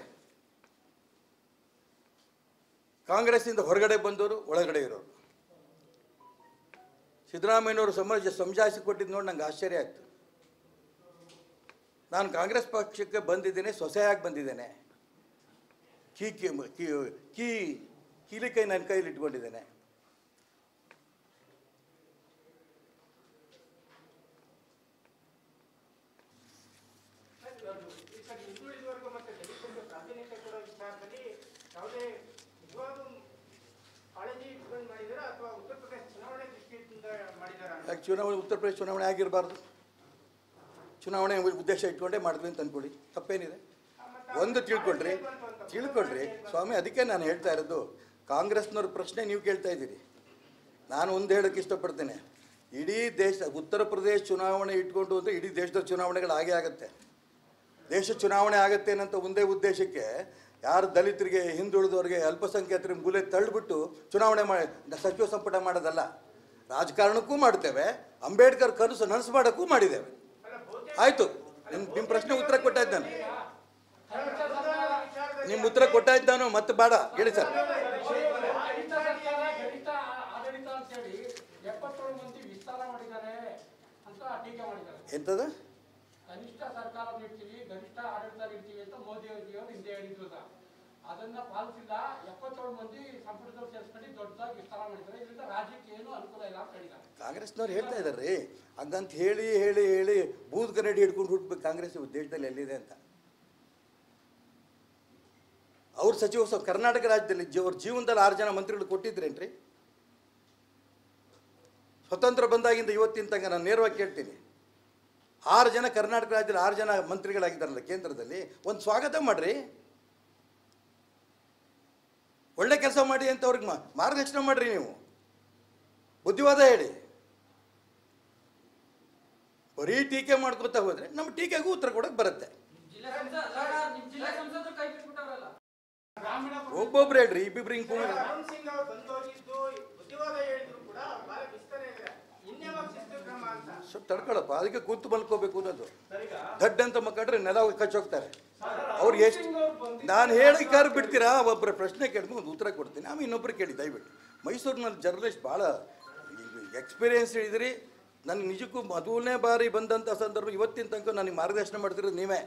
ಕಾಂಗ್ರೆಸ್ಸಿಂದ ಹೊರಗಡೆ ಬಂದವರು ಒಳಗಡೆ ಇರೋರು ಸಿದ್ದರಾಮಯ್ಯನವರು ಸಮಾಜ ಸಮಜಾಯಿಸಿ ಕೊಟ್ಟಿದ್ದು ನೋಡಿ ನಂಗೆ ಆಶ್ಚರ್ಯ ಆಯಿತು ನಾನು ಕಾಂಗ್ರೆಸ್ ಪಕ್ಷಕ್ಕೆ ಬಂದಿದ್ದೇನೆ ಸೊಸೆಯಾಗಿ ಬಂದಿದ್ದೇನೆ ಕೀ ಕೀ ಕೀ ಕೀ ಕೀಲಿಕೈ ನನ್ನ ಕೈಯಲ್ಲಿ ಇಟ್ಕೊಂಡಿದ್ದೇನೆ ಸರ್ ಹಿಂದುಳಿದವರೆಗೂ ಮತ್ತೆ ದಲಿತರಿಗೆ ಪ್ರಾತಿನಿಧ್ಯ ಕೊಡೋ ವಿಚಾರದಲ್ಲಿ ಯಾವುದೇ ನಿಜವಾದ ಯಾಕೆ ಚುನಾವಣೆ ಉತ್ತರ ಪ್ರದೇಶ ಚುನಾವಣೆ ಆಗಿರಬಾರ್ದು ಚುನಾವಣೆ ಉದ್ದೇಶ ಇಟ್ಕೊಂಡೇ ಮಾಡಿದ್ವಿ ಅಂತ ಅಂದ್ಕೊಳ್ಳಿ ತಪ್ಪೇನಿದೆ ಒಂದು ತಿಳ್ಕೊಳ್ರಿ ತಿಳ್ಕೊಳ್ರಿ ಸ್ವಾಮಿ ಅದಕ್ಕೆ ನಾನು ಹೇಳ್ತಾ ಇರೋದು ಕಾಂಗ್ರೆಸ್ನವ್ರ ಪ್ರಶ್ನೆ ನೀವು ಕೇಳ್ತಾ ಇದ್ದೀರಿ ನಾನು ಒಂದು ಹೇಳೋಕ್ಕೆ ಇಷ್ಟಪಡ್ತೇನೆ ಇಡೀ ದೇಶ ಉತ್ತರ ಪ್ರದೇಶ ಚುನಾವಣೆ ಇಟ್ಕೊಂಡು ಅಂದರೆ ಇಡೀ ದೇಶದ ಚುನಾವಣೆಗಳು ಆಗೇ ಆಗುತ್ತೆ ದೇಶ ಚುನಾವಣೆ ಆಗುತ್ತೆ ಅನ್ನೋಂಥ ಒಂದೇ ಉದ್ದೇಶಕ್ಕೆ ಯಾರು ದಲಿತರಿಗೆ ಹಿಂದುಳಿದವರಿಗೆ ಅಲ್ಪಸಂಖ್ಯಾತರಿಗೆ ಮೂಲೆ ತಳ್ಳಿಬಿಟ್ಟು ಚುನಾವಣೆ ಮಾಡಿ ಸಚಿವ ಸಂಪುಟ ಮಾಡೋದಲ್ಲ ರಾಜಕಾರಣಕ್ಕೂ ಮಾಡ್ತೇವೆ ಅಂಬೇಡ್ಕರ್ ಕನಸು ನನಸು ಮಾಡೋಕ್ಕೂ ಮಾಡಿದ್ದೇವೆ ಆಯಿತು ನಿಮ್ಮ ನಿಮ್ಮ ಪ್ರಶ್ನೆ ಉತ್ತರ ಕೊಟ್ಟಾಯ್ತು ನಾನು ನಿಮ್ಮ ಉತ್ತರ ಕೊಟ್ಟಾಯ್ತು ನಾನು ಮತ್ತೆ ಬೇಡ ಹೇಳಿ ಸರ್ ಆಡಳಿತ ಸರ್ಕಾರ ಗರಿಷ್ಠ ಆಡಳಿತ ಅಂತೇಳಿ ಎಪ್ಪತ್ತೇಳು ಮಂದಿ ವಿಸ್ತಾರ ಮಾಡಿದ್ದಾರೆ ಅಂತ ಟೀಕೆ ಮಾಡಿದ್ದಾರೆ ಎಂಥದ ಕನಿಷ್ಠ ಸರ್ಕಾರ ನೀಡ್ತೀವಿ ಗರಿಷ್ಠ ಆಡಳಿತ ನೀಡ್ತೀವಿ ಅಂತ ಮೋದಿ ಅವರು ಹಿಂದೆ ಹೇಳಿದ್ರು ಸರ್. ಅದನ್ನ ಪಾಲಿಸಿಲ್ಲ ಎಪ್ಪತ್ತೇಳು ಮಂದಿ ಸಂಪುಟದಲ್ಲಿ ಸೇರಿಸ್ಕೊಂಡು ದೊಡ್ಡದಾಗಿ ವಿಸ್ತಾರ ಮಾಡಿದ್ದಾರೆ ಇದರಿಂದ ರಾಜ್ಯಕ್ಕೆ ಏನು ಅನುಕೂಲ ಇಲ್ಲ ಅಂತ ಹೇಳಿದ್ದಾರೆ ಕಾಂಗ್ರೆಸ್ನವ್ರು ಹೇಳ್ತಾ ಇದ್ದಾರೆ ರೀ ಹಂಗಂತ ಹೇಳಿ ಹೇಳಿ ಹೇಳಿ ಬೂದ್ ಕನ್ನಡಿ ಹಿಡ್ಕೊಂಡು ಹುಟ್ಟಬೇಕು ಕಾಂಗ್ರೆಸ್ ಈ ದೇಶದಲ್ಲಿ ಎಲ್ಲಿದೆ ಅಂತ ಅವ್ರ ಸಚಿವ ಸ- ಕರ್ನಾಟಕ ರಾಜ್ಯದಲ್ಲಿ ಜೀ ಅವ್ರ ಜೀವನದಲ್ಲಿ ಆರು ಜನ ಮಂತ್ರಿಗಳು ಕೊಟ್ಟಿದ್ರೇನ್ರಿ ಸ್ವತಂತ್ರ ಬಂದಾಗಿಂದ ಇವತ್ತಿನ ತನಕ ನಾನು ನೇರವಾಗಿ ಕೇಳ್ತೀನಿ ಆರು ಜನ ಕರ್ನಾಟಕ ರಾಜ್ಯದಲ್ಲಿ ಆರು ಜನ ಮಂತ್ರಿಗಳಾಗಿದ್ದಾರಲ್ಲ ಕೇಂದ್ರದಲ್ಲಿ ಒಂದು ಸ್ವಾಗತ ಮಾಡ್ರಿ ಒಳ್ಳೆ ಕೆಲಸ ಮಾಡಿ ಅಂತ ಅವ್ರಿಗೆ ಮಾ- ಮಾರ್ಗದರ್ಶನ ಮಾಡ್ರಿ ನೀವು ಬುದ್ಧಿವಾದ ಹೇಳಿ ಬರೀ ಟೀಕೆ ಮಾಡ್ಕೊತಾ ಹೋದ್ರೆ ನಮ್ಮ ಟೀಕೆಗೂ ಉತ್ತರ ಕೊಡಕ್ಕೆ ಬರುತ್ತೆ ಜಿಲ್ಲಾ ಸಂಸದ ಅಲ್ಲ, ನಿಮ್ ಜಿಲ್ಲಾ ಸಂಸದರು ಕೈ ಬಿಟ್ಬಿಟ್ಟವ್ರಲ್ಲ ಗ್ರಾಮೀಣ ಒಬ್ಬೊಬ್ರು ಹೇಳ್ರಿ ಇಬ್ಬಿಬ್ರು ಹಿಂಗ್ ಕೂಡಿ ಅರುಣ್ ಸಿಂಗ್ ಅವರು ಬಂದೋಗಿದ್ದು ಬುದ್ಧಿವಾದ ಹೇಳಿದ್ರು ಕೂಡ ಬಹಳ ಬಿಸ್ತರೇ ಇದೆ ಇನ್ಯಾವಾಗ ಶಿಸ್ತು ಕ್ರಮ ಅಂತ ಸ್ವಲ್ಪ ತಡ್ಕೊಳಪ್ಪ ಅದಕ್ಕೆ ಕೂತು ಮಲ್ಕೋಬೇಕು ಅನ್ನೋದು ದಡ್ಡ ಅಂತ ಮಕ್ಕಳ್ರೆ ನೆಲ ಕಚ್ಚೋಗ್ತಾರೆ ಅವ್ರು ಎಷ್ಟು ನಾನು ಹೇಳಿ ಕಾರ್ ಬಿಡ್ತೀರಾ ಒಬ್ಬರ ಪ್ರಶ್ನೆ ಕೇಳಿದ್ಮೇಲೆ ಒಂದು ಉತ್ತರ ಕೊಡ್ತೀನಿ ಆಮೇಲೆ ಇನ್ನೊಬ್ರು ಕೇಳಿ ದಯವಿಟ್ಟು ಮೈಸೂರಿನಲ್ಲಿ ಜರ್ನಲಿಸ್ಟ್ ಭಾಳ ಎಕ್ಸ್ಪೀರಿಯನ್ಸ್ ಹೇಳಿದ್ರಿ ನನಗೆ ನಿಜಕ್ಕೂ ಮೊದಲನೇ ಬಾರಿ ಬಂದಂಥ ಸಂದರ್ಭ ಇವತ್ತಿನ ತನಕ ನನಗೆ ಮಾರ್ಗದರ್ಶನ ಮಾಡ್ತಿರೋದು ನೀವೇ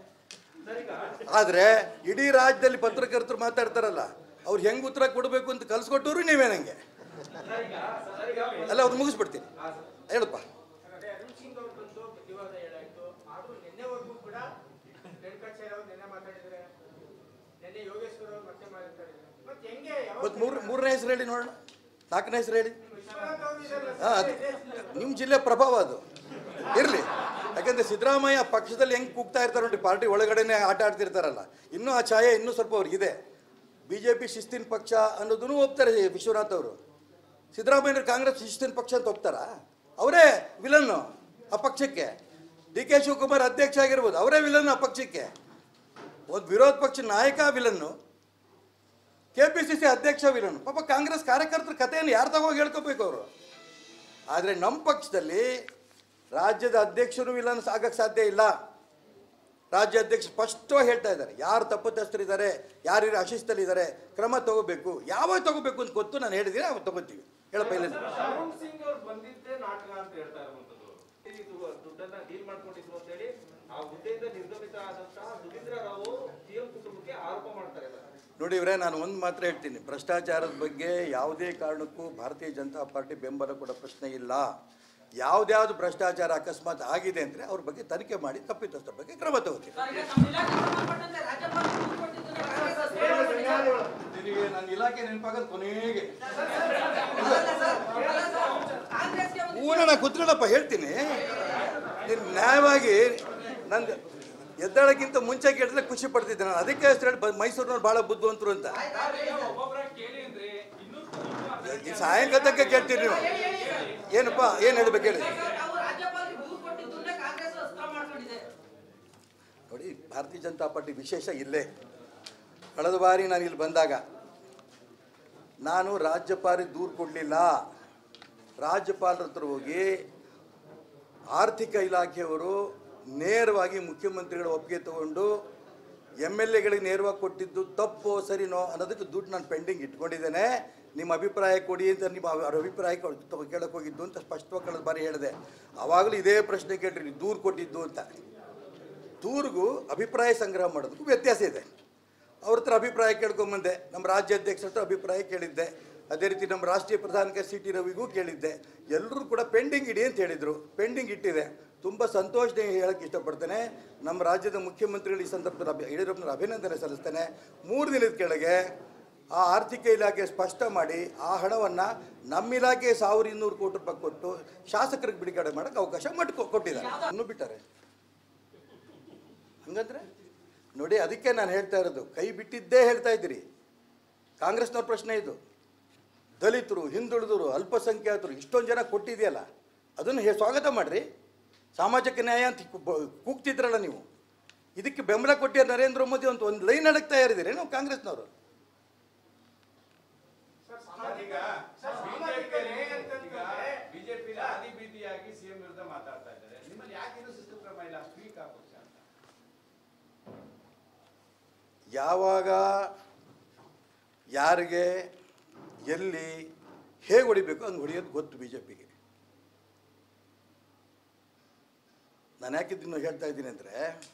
ಆದರೆ ಇಡೀ ರಾಜ್ಯದಲ್ಲಿ ಪತ್ರಕರ್ತರು ಮಾತಾಡ್ತಾರಲ್ಲ ಅವ್ರು ಹೆಂಗೆ ಉತ್ತರ ಕೊಡಬೇಕು ಅಂತ ಕಲ್ಸ್ಕೊಟ್ಟರು ನೀವೇ ನನಗೆ ಅಲ್ಲ ಅವ್ರು ಮುಗಿಸ್ಬಿಡ್ತೀನಿ ಹೇಳಪ್ಪ ಅದೇ ಅರುಣ್ ಸಿಂಗ್ ಅವರು ಬಂದು ಬುದ್ಧಿವಾದ ಹೇಳಾಯ್ತು ಆದ್ರೂ ನಿನ್ನೆವರೆಗೂ ಕೂಡ ರೇಣುಕಾಚಾರ್ಯ ಅವರು ನಿನ್ನೆ ಮಾತಾಡಿದ್ರೆ ನಿನ್ನೆ ಯೋಗೇಶ್ವರ್ ಅವರು ಮತ್ತೆ ಮಾತಾಡಿದ್ರು ಮತ್ತೆ ಹೆಂಗೆ ಯಾವಾಗ ಮತ್ತು ಮೂರು ಮೂರನೇ ಹೆಸರು ಹೇಳಿ ನೋಡೋಣ ನಾಲ್ಕನೇ ಹೆಸರು ಹೇಳಿ ವಿಶ್ವನಾಥ್ ಅವರು ಇದೆಲ್ಲ ಹಾಂ ಅದು ನಿಮ್ಮ ಜಿಲ್ಲೆ ಪ್ರಭಾವ ಅದು ಇರಲಿ ಯಾಕಂದರೆ ಸಿದ್ದರಾಮಯ್ಯ ಪಕ್ಷದಲ್ಲಿ ಹೆಂಗೆ ಕೂಗ್ತಾ ಇರ್ತಾರೆ ನೋಡಿ ಪಾರ್ಟಿ ಒಳಗಡೆನೆ ಆಟ ಆಡ್ತಿರ್ತಾರಲ್ಲ ಇನ್ನೂ ಆ ಛಾಯೆ ಇನ್ನೂ ಸ್ವಲ್ಪ ಅವ್ರಿಗಿದೆ ಬಿ ಜೆ ಪಿ ಶಿಸ್ತಿನ ಪಕ್ಷ ಅನ್ನೋದನ್ನು ಒಪ್ತಾರೆ ವಿಶ್ವನಾಥ್ ಅವರು ಸಿದ್ದರಾಮಯ್ಯನವ್ರು ಕಾಂಗ್ರೆಸ್ ಶಿಸ್ತಿನ ಪಕ್ಷ ಅಂತ ಒಪ್ತಾರಾ ಅವರೇ ವಿಲನ್ನು ಆ ಪಕ್ಷಕ್ಕೆ ಡಿ ಕೆ ಶಿವಕುಮಾರ್ ಅಧ್ಯಕ್ಷ ಆಗಿರ್ಬೋದು ಅವರೇ ವಿಲನ್ ಆ ಪಕ್ಷಕ್ಕೆ ಒಂದು ವಿರೋಧ ಪಕ್ಷ ನಾಯಕ villain K P C C ಅಧ್ಯಕ್ಷ ವಿಲನ್ ಪಾಪ ಕಾಂಗ್ರೆಸ್ ಕಾರ್ಯಕರ್ತರ ಕಥೆಯನ್ನು ಯಾರು ತಗೋಗಿ ಹೇಳ್ಕೋಬೇಕು ಅವರು ಆದರೆ ನಮ್ಮ ಪಕ್ಷದಲ್ಲಿ ರಾಜ್ಯದ ಅಧ್ಯಕ್ಷರು ವಿಲನ್ ಆಗಕ್ಕೆ ಸಾಧ್ಯ ಇಲ್ಲ ರಾಜ್ಯ ಅಧ್ಯಕ್ಷ ಸ್ಪಷ್ಟವಾಗಿ ಹೇಳ್ತಾ ಇದ್ದಾರೆ ಯಾರು ತಪ್ಪಿತಸ್ಥರಿದ್ದಾರೆ ಯಾರು ಅಶಿಸ್ತಲ್ಲಿದ್ದಾರೆ ಕ್ರಮ ತಗೋಬೇಕು ಯಾವಾಗ ತಗೋಬೇಕು ಅಂತ ಗೊತ್ತು ನಾನು ಹೇಳಿದ್ದೀನಿ ಅವಾಗ ತಗೋತೀವಿ ಹೇಳಪ್ಪ ಇಲ್ಲ ಅರುಣ್ ಸಿಂಗ್ ಅವ್ರು ಬಂದಿದ್ದೇ ನಾಟಕ ಅಂತ ಹೇಳ್ತಾ ಇರುವಂತದ್ದು ಇದು ದುಡ್ಡನ್ನ ಡೀಲ್ ಮಾಡ್ಕೊಂಡಿದ್ರು ಅಂತ ಹೇಳಿ ಆ ಹುದ್ದೆಯಿಂದ ನಿರ್ಗಮಿತ ಆದಂತಹ ಸುಧೀಂದ್ರ ರಾವ್ ಸಿಎಂ ಕುಟುಂಬಕ್ಕೆ ಆರೋಪ ಮಾಡ್ತಾರೆ ಇದನ್ನ. ನೋಡಿ ಇವರೇ ನಾನು ಒಂದು ಮಾತ್ರ ಹೇಳ್ತೀನಿ ಭ್ರಷ್ಟಾಚಾರದ ಬಗ್ಗೆ ಯಾವುದೇ ಕಾರಣಕ್ಕೂ ಭಾರತೀಯ ಜನತಾ ಪಾರ್ಟಿ ಬೆಂಬಲ ಕೊಡೋ ಪ್ರಶ್ನೆ ಇಲ್ಲ ಯಾವ್ದ್ಯಾವ್ದು ಭ್ರಷ್ಟಾಚಾರ ಅಕಸ್ಮಾತ್ ಆಗಿದೆ ಅಂದರೆ ಅವ್ರ ಬಗ್ಗೆ ತನಿಖೆ ಮಾಡಿ ತಪ್ಪಿತಸ್ಥರ ಬಗ್ಗೆ ಕ್ರಮ ತಗೋತೀವಿ ಸರ್, ಈಗ ತಮ್ಮ ಇಲಾಖೆಗೆ ಸಂಬಂಧಪಟ್ಟಂತೆ ರಾಜ್ಯಪಾಲರು ದೂರು ಕೊಟ್ಟಿದ್ದನ್ನ ಕಾಂಗ್ರೆಸ್ ಅಸ್ತ್ರ ಮಾಡ್ಕೊಂಡಿದ್ದಾರೆ. ನಿನಗೆ ನನ್ನ ಇಲಾಖೆ ನೆನಪಾಗೋದು ಕೊನೆಗೆ ಅಲ್ಲ ಸರ್, ಅಲ್ಲ ಸರ್, ಕಾಂಗ್ರೆಸ್ಗೆ ಒಂದು ಹೂವಣ್ಣ ಕೂತ್ಕೊಳ್ಳಪ್ಪ ಹೇಳ್ತೀನಿ ನೀನು ನ್ಯಾಯವಾಗಿ ನಂದು ಎದ್ದಾಳಕ್ಕಿಂತ ಮುಂಚೆ ಕೇಳಿದ್ರೆ ಖುಷಿ ಪಡ್ತಿದ್ದೆ ನಾನು ಅದಕ್ಕೆ ಹೆಸರು ಹೇಳಿ ಬ- ಮೈಸೂರಿನವ್ರು ಭಾಳ ಬುದ್ಧಿವಂತರು ಅಂತ ಈ ಸಾಯಂಕಾಲ ತನಕ ಕೇಳ್ತೀರಿ ನೀವು ಏನಪ್ಪ ಏನು ಹೇಳ್ಬೇಕು ಹೇಳಿ ಸರ್, ನಾವು ರಾಜ್ಯಪಾಲರಿಗೆ ದೂರು ಕೊಟ್ಟಿದ್ದನ್ನೇ ಕಾಂಗ್ರೆಸ್ ಅಸ್ತ್ರ ಮಾಡ್ಕೊಂಡಿದೆ ನೋಡಿ ಭಾರತೀಯ ಜನತಾ ಪಾರ್ಟಿ ವಿಶೇಷ ಇಲ್ಲೇ ಕಳೆದ ಬಾರಿ ನಾನು ಇಲ್ಲಿ ಬಂದಾಗ ನಾನು ರಾಜ್ಯಪಾಲ ದೂರು ಕೊಡಲಿಲ್ಲ ರಾಜ್ಯಪಾಲರ ಹತ್ರ ಹೋಗಿ ಆರ್ಥಿಕ ಇಲಾಖೆಯವರು ನೇರವಾಗಿ ಮುಖ್ಯಮಂತ್ರಿಗಳ ಒಪ್ಪಿಗೆ ತಗೊಂಡು ಎಮ್ ಎಲ್ ಎಗಳಿಗೆ ನೇರವಾಗಿ ಕೊಟ್ಟಿದ್ದು ತಪ್ಪು ಸರಿನೋ ಅನ್ನೋದಕ್ಕೆ ದುಡ್ಡು ನಾನು ಪೆಂಡಿಂಗ್ ಇಟ್ಕೊಂಡಿದ್ದೇನೆ ನಿಮ್ಮ ಅಭಿಪ್ರಾಯ ಕೊಡಿ ಅಂತ ನಿಮ್ಮ ಅವ್ರ ಅಭಿಪ್ರಾಯ ಕೊ- ಕೇಳಕ್ಕೆ ಹೋಗಿದ್ದು ಅಂತ ಸ್ಪಷ್ಟವಾಗಿ ಕಳೆದ ಬಾರಿ ಹೇಳಿದೆ ಆವಾಗಲೂ ಇದೇ ಪ್ರಶ್ನೆ ಕೇಳ್ರಿ ನೀವು ದೂರು ಕೊಟ್ಟಿದ್ದು ಅಂತ ದೂರಿಗೂ ಅಭಿಪ್ರಾಯ ಸಂಗ್ರಹ ಮಾಡೋದಕ್ಕೂ ವ್ಯತ್ಯಾಸ ಇದೆ ಅವ್ರ ಹತ್ರ ಅಭಿಪ್ರಾಯ ಕೇಳ್ಕೊಂಬಂದೆ ನಮ್ಮ ರಾಜ್ಯಾಧ್ಯಕ್ಷರ ಹತ್ರ ಅಭಿಪ್ರಾಯ ಕೇಳಿದ್ದೆ ಅದೇ ರೀತಿ ನಮ್ಮ ರಾಷ್ಟ್ರೀಯ ಪ್ರಧಾನ ಸಿ ಟಿ ರವಿಗೂ ಕೇಳಿದ್ದೆ ಎಲ್ಲರೂ ಕೂಡ ಪೆಂಡಿಂಗ್ ಇಡಿ ಅಂತ ಹೇಳಿದರು ಪೆಂಡಿಂಗ್ ಇಟ್ಟಿದೆ ತುಂಬ ಸಂತೋಷದಿಂದ ಹೇಳಕ್ಕೆ ಇಷ್ಟಪಡ್ತೇನೆ ನಮ್ಮ ರಾಜ್ಯದ ಮುಖ್ಯಮಂತ್ರಿಗಳು ಈ ಸಂದರ್ಭದಲ್ಲಿ ಅಭಿ ಯಡಿಯೂರಪ್ಪನವ್ರ ಅಭಿನಂದನೆ ಸಲ್ಲಿಸ್ತೇನೆ ಮೂರು ದಿನದ ಕೆಳಗೆ ಆ ಆರ್ಥಿಕ ಇಲಾಖೆ ಸ್ಪಷ್ಟ ಮಾಡಿ ಆ ಹಣವನ್ನು ನಮ್ಮ ಇಲಾಖೆ ಸಾವಿರ ಇನ್ನೂರು ಕೋಟಿ ರೂಪಾಯಿ ಕೊಟ್ಟು ಶಾಸಕರಿಗೆ ಬಿಡುಗಡೆ ಮಾಡೋಕ್ಕೆ ಅವಕಾಶ ಮಾಡಿಕೊ ಕೊಟ್ಟಿದ್ದಾರೆ ಇನ್ನೂ ಬಿಟ್ಟಾರೆ ಹಂಗಂದ್ರೆ ನೋಡಿ ಅದಕ್ಕೆ ನಾನು ಹೇಳ್ತಾ ಇರೋದು ಕೈ ಬಿಟ್ಟಿದ್ದೇ ಹೇಳ್ತಾ ಇದ್ದೀರಿ ಕಾಂಗ್ರೆಸ್ನವ್ರ ಪ್ರಶ್ನೆ ಇದು ದಲಿತರು ಹಿಂದುಳಿದರು ಅಲ್ಪಸಂಖ್ಯಾತರು ಇಷ್ಟೊಂದು ಜನ ಕೊಟ್ಟಿದೆಯಲ್ಲ ಅದನ್ನು ಹೇ ಸ್ವಾಗತ ಮಾಡಿರಿ ಸಾಮಾಜಿಕ ನ್ಯಾಯ ಅಂತ ಕು- ಬ- ಕೂಗ್ತಿದ್ರಲ್ಲ ನೀವು ಇದಕ್ಕೆ ಬೆಂಬಲ ಕೊಟ್ಟಿಯ ನರೇಂದ್ರ ಮೋದಿ ಅಂತ ಒಂದು ಲೈನ್ ಅಡಗ್ತಾ ಇರಿದ್ದೀರಿ ನಾವು ಕಾಂಗ್ರೆಸ್ನವರು ಈಗ ಬಿಜೆಪಿ ಆದಿ ಬೀದಿಯಾಗಿ ಸಿಎಂ ವಿರುದ್ಧ ಮಾತಾಡ್ತಾ ಇದ್ದಾರೆ ನಿಮ್ಮಲ್ಲಿ ಯಾಕೆ ಇದು ಶಿಸ್ತು ಕ್ರಮ ಇಲ್ಲ ಸ್ಪೀಕ್ ಪಕ್ಷ ಅಂತ ಯಾವಾಗ ಯಾರಿಗೆ ಎಲ್ಲಿ ಹೇಗೆ ಹೊಡಿಬೇಕು ಹಂಗೆ ಹೊಡೆಯೋದು ಗೊತ್ತು ಬಿ ಜೆ ಪಿಗೆ ನಾನು ಯಾಕಿದ್ದನ್ನು ಹೇಳ್ತಾ ಇದ್ದೀನಿ ಅಂದರೆ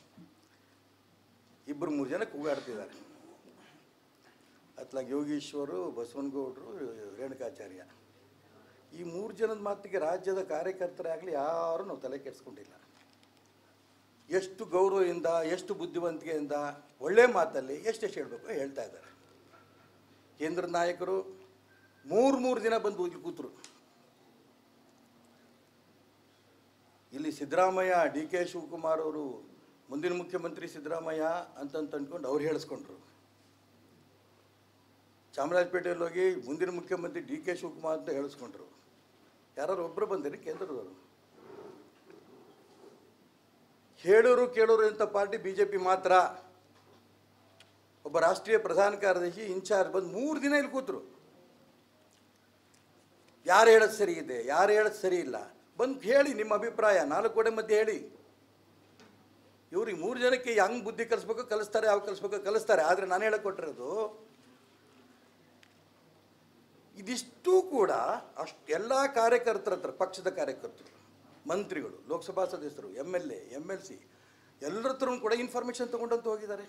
ಇಬ್ಬರು ಮೂರು ಜನ ಕೂಗಾಡ್ತಿದ್ದಾರೆ ಅತ್ಲಾಗ ಯೋಗೀಶ್ವರು ಬಸವನಗೌಡರು ರೇಣುಕಾಚಾರ್ಯ ಈ ಮೂರು ಜನದ ಮಾತಿಗೆ ರಾಜ್ಯದ ಕಾರ್ಯಕರ್ತರಾಗಲಿ ಯಾರೂ ನಾವು ತಲೆ ಕೆಡಿಸ್ಕೊಂಡಿಲ್ಲ ಎಷ್ಟು ಗೌರವದಿಂದ ಎಷ್ಟು ಬುದ್ಧಿವಂತಿಕೆಯಿಂದ ಒಳ್ಳೆ ಮಾತಲ್ಲಿ ಎಷ್ಟೆಷ್ಟು ಹೇಳಬೇಕು ಹೇಳ್ತಾ ಇದ್ದಾರೆ ಕೇಂದ್ರ ನಾಯಕರು ಮೂರು ಮೂರು ದಿನ ಬಂದು ಇಲ್ಲಿ ಕೂತರು ಇಲ್ಲಿ ಸಿದ್ದರಾಮಯ್ಯ ಡಿ ಕೆ ಶಿವಕುಮಾರ್ ಅವರು ಮುಂದಿನ ಮುಖ್ಯಮಂತ್ರಿ ಸಿದ್ದರಾಮಯ್ಯ ಅಂತಂತ ಅಂದ್ಕೊಂಡು ಅವ್ರು ಹೇಳಿಸ್ಕೊಂಡ್ರು ಚಾಮರಾಜಪೇಟೆಯಲ್ಲಿ ಹೋಗಿ ಮುಂದಿನ ಮುಖ್ಯಮಂತ್ರಿ ಡಿ ಕೆ ಶಿವಕುಮಾರ್ ಅಂತ ಹೇಳಿಸ್ಕೊಂಡ್ರು ಯಾರು ಒಬ್ಬರು ಬಂದಿರಿ ಕೇಂದ್ರದವರು ಹೇಳೋರು ಕೇಳೋರು ಅಂತ ಪಾರ್ಟಿ ಬಿ ಜೆ ಪಿ ಮಾತ್ರ ಒಬ್ಬ ರಾಷ್ಟ್ರೀಯ ಪ್ರಧಾನ ಕಾರ್ಯದರ್ಶಿ ಇನ್ಚಾರ್ಜ್ ಬಂದು ಮೂರು ದಿನ ಇಲ್ಲಿ ಕೂತರು ಯಾರು ಹೇಳೋದು ಸರಿ ಇದೆ ಯಾರು ಹೇಳೋದು ಸರಿ ಇಲ್ಲ ಬಂದು ಹೇಳಿ ನಿಮ್ಮ ಅಭಿಪ್ರಾಯ ನಾಲ್ಕು ಗೋಡೆ ಮಧ್ಯೆ ಹೇಳಿ ಇವ್ರಿಗೆ ಮೂರು ಜನಕ್ಕೆ ಹೆಂಗ್ ಬುದ್ಧಿ ಕಲಿಸ್ಬೇಕು ಕಲಿಸ್ತಾರೆ ಯಾವ ಕಲಿಸ್ಬೇಕು ಕಲಿಸ್ತಾರೆ ಆದರೆ ನಾನು ಹೇಳಕ್ ಕೊಟ್ಟಿರೋದು ಇದಿಷ್ಟೂ ಕೂಡ ಅಷ್ಟು ಎಲ್ಲ ಕಾರ್ಯಕರ್ತರ ಹತ್ರ ಪಕ್ಷದ ಕಾರ್ಯಕರ್ತರು ಮಂತ್ರಿಗಳು ಲೋಕಸಭಾ ಸದಸ್ಯರು M L A M L C ಎಲ್ಲರ ಹತ್ರನೂ ಕೂಡ ಇನ್ಫಾರ್ಮೇಷನ್ ತೊಗೊಂಡಂತ ಹೋಗಿದ್ದಾರೆ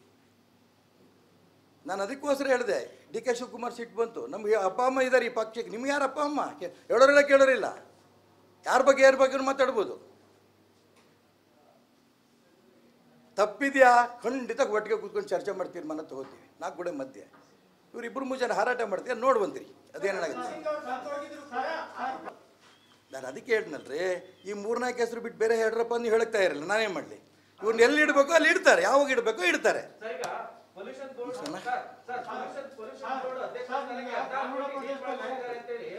ನಾನು ಅದಕ್ಕೋಸ್ಕರ ಹೇಳಿದೆ ಡಿ ಕೆ ಶಿವಕುಮಾರ್ ಸಿಟ್ಟು ಬಂತು ನಮ್ಗೆ ಅಪ್ಪ ಅಮ್ಮ ಇದ್ದಾರೆ ಈ ಪಕ್ಷಕ್ಕೆ ನಿಮ್ಗೆ ಯಾರು ಅಪ್ಪ ಅಮ್ಮ ಕೇ- ಹೇಳೋರಿಲ್ಲ ಕೇಳೋರಿಲ್ಲ ಯಾರ ಬಗ್ಗೆ ಯಾರ ಬಗ್ಗೆ ಮಾತಾಡ್ಬೋದು ತಪ್ಪಿದ್ಯಾ ಖಂಡಿತ ಒಟ್ಟಿಗೆ ಕೂತ್ಕೊಂಡು ಚರ್ಚೆ ಮಾಡಿ ತೀರ್ಮಾನ ತಗೋತೀವಿ ನಾಲ್ಕು ಕೂಡ ಮಧ್ಯೆ ಇವ್ರು ಇಬ್ಬರು ಮೂರು ಜನ ಹಾರಾಟ ಮಾಡ್ತೀವಿ ನೋಡ್ಬಂತೀರಿ ಅದೇನಾಗುತ್ತೆ ನಾನು ಅದಕ್ಕೆ ಹೇಳಿದ್ನಲ್ರಿ ಈ ಮೂರ್ನಾಲ್ಕು ಹೆಸರು ಬಿಟ್ಟು ಬೇರೆ ಹೇಳ್ರಪ್ಪ ನೀವು ಹೇಳಕ್ತಾ ಇರಲಿಲ್ಲ ನಾನೇನು ಮಾಡಲಿ ಇವ್ರನ್ನ ಎಲ್ಲಿ ಇಡಬೇಕು ಅಲ್ಲಿ ಇಡ್ತಾರೆ ಯಾವಾಗ ಇಡಬೇಕು ಇಡ್ತಾರೆ ಸರ್ ಈಗ pollution board sir sir pollution pollution board ಅಧ್ಯಕ್ಷ ಸ್ಥಾನಕ್ಕೆ ಹದಿನಾರು ಕೋಟಿ ಡೀಲ್ ಮಾಡ್ಕೊಂಡಿದ್ದಾರೆ ಅಂತೇಳಿ